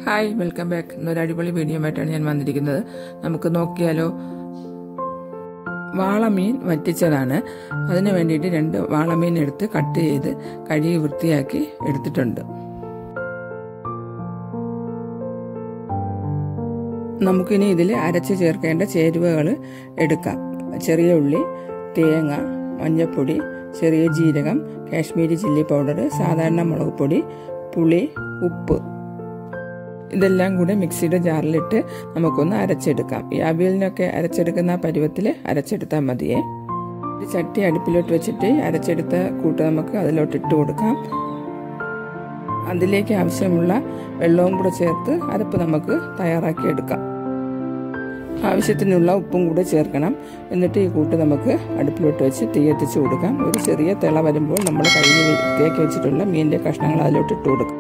hi welcome back ഇന്നൊരു അടിപൊളി video ആയിട്ടാണ് ഞാൻ വന്നിരിക്കുന്നത് നമുക്ക് നോക്കിയാലോ വാളമീൻ വറ്റിച്ചതാണ് അതിന് വേണ്ടിയിട്ട് രണ്ട് വാളമീൻ എടുത്ത് കട്ട് ചെയ്ത് കഴുകി വൃത്തിയാക്കി എടുത്തിട്ടുണ്ട് നമുക്കിനി ഇതിൽ അരച്ച് ചേർക്കേണ്ട ചേരുവകൾ എടുക്കാം ചെറിയ ഉള്ളി തേങ്ങ മഞ്ഞൾപ്പൊടി ചെറിയ ജീരകം കാശ്മീരി ചില്ലി പൗഡർ സാധാരണ മുളക് പൊടി പുളി ഉപ്പ് ഇതെല്ലാം കൂടെ മിക്സിയുടെ ജാറിലിട്ട് നമുക്കൊന്ന് അരച്ചെടുക്കാം ഈ അവിയലിനൊക്കെ അരച്ചെടുക്കുന്ന പരുവത്തിൽ അരച്ചെടുത്താൽ മതിയേ ഒരു ചട്ടി അടുപ്പിലോട്ട് വെച്ചിട്ട് അരച്ചെടുത്ത കൂട്ട് നമുക്ക് അതിലോട്ട് ഇട്ട് കൊടുക്കാം അതിലേക്ക് ആവശ്യമുള്ള വെള്ളവും കൂടെ ചേർത്ത് അരപ്പ് നമുക്ക് തയ്യാറാക്കി എടുക്കാം ആവശ്യത്തിനുള്ള ഉപ്പും കൂടെ ചേർക്കണം എന്നിട്ട് ഈ കൂട്ട് നമുക്ക് അടുപ്പിലോട്ട് വെച്ച് തീയത്തിച്ച് കൊടുക്കാം ഒരു ചെറിയ തിള വരുമ്പോൾ നമ്മൾ കഴുകി വൃത്തിയാക്കി വെച്ചിട്ടുള്ള മീനിൻ്റെ കഷ്ണങ്ങൾ അതിലോട്ട് ഇട്ട് കൊടുക്കാം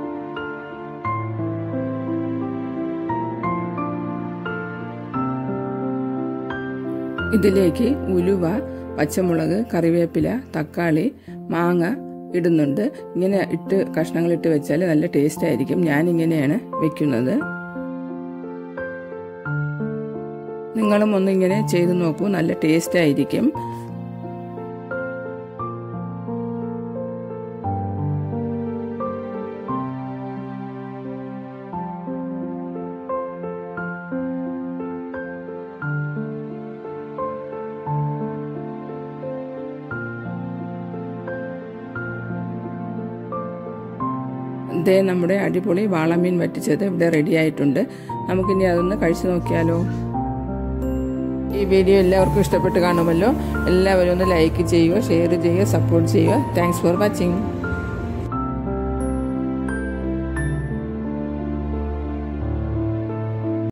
ഇതിലേക്ക് ഉലുവ പച്ചമുളക് കറിവേപ്പില തക്കാളി മാങ്ങ ഇടുന്നുണ്ട് ഇങ്ങനെ ഇട്ട് കഷ്ണങ്ങൾ ഇട്ട് വെച്ചാൽ നല്ല ടേസ്റ്റ് ആയിരിക്കും ഞാൻ ഇങ്ങനെയാണ് വെക്കുന്നത് നിങ്ങളും ഒന്നിങ്ങനെ ചെയ്തു നോക്കൂ നല്ല ടേസ്റ്റ് ആയിരിക്കും ഇതേ നമ്മുടെ അടിപൊളി വാളമീൻ വറ്റിച്ചത് ഇവിടെ റെഡി ആയിട്ടുണ്ട് നമുക്കിനി അതൊന്ന് കഴിച്ചു നോക്കിയാലോ ഈ വീഡിയോ എല്ലാവർക്കും ഇഷ്ടപ്പെട്ട് കാണുമല്ലോ എല്ലാവരും ഒന്ന് ലൈക്ക് ചെയ്യുക ഷെയർ ചെയ്യുക സപ്പോർട്ട് ചെയ്യുക താങ്ക്സ് ഫോർ വാച്ചിങ്